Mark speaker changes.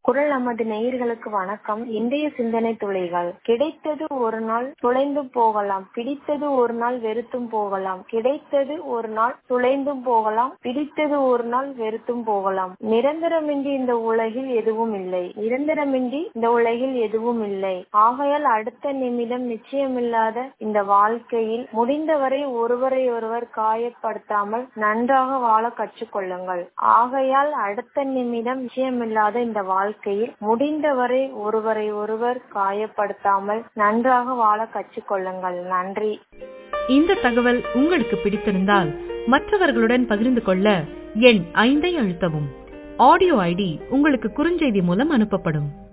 Speaker 1: குரல் நமது நேயர்களுக்கு வணக்கம் இன்றைய சிந்தனை துளிகள் கிடைத்தது ஒரு நாள் துளைந்து போகலாம் பிடித்தது ஒரு நாள் வெறுத்தும் போகலாம் கிடைத்தது ஒரு நாள் துளைந்தும் போகலாம் பிடித்தது ஒரு நாள் வெறுத்தும் போகலாம் நிரந்தரமின்றி இந்த உலகில் எதுவும் இல்லை நிரந்தரமின்றி இந்த உலகில் எதுவும் இல்லை ஆகையால் அடுத்த நிமிடம் நிச்சயமில்லாத இந்த வாழ்க்கையில் முடிந்தவரை ஒருவரை ஒருவர் காயப்படுத்தாமல் நன்றாக வாழ கற்றுக்கொள்ளுங்கள் ஆகையால் அடுத்த நிமிடம் நிச்சயமில்லாத இந்த வாழ்க்கையில் முடிந்தவரை ஒருவரை ஒருவர் காயப்படுத்தாமல் நன்றாக வாழ கற்றுக்கொள்ளுங்கள் நன்றி
Speaker 2: இந்த தகவல் உங்களுக்கு பிடித்திருந்தால் மற்றவர்களுடன் பகிர்ந்து கொள்ள எண் ஐந்தை அழுத்தவும் ஆடியோ ஐடி உங்களுக்கு குறுஞ்செய்தி மூலம் அனுப்பப்படும்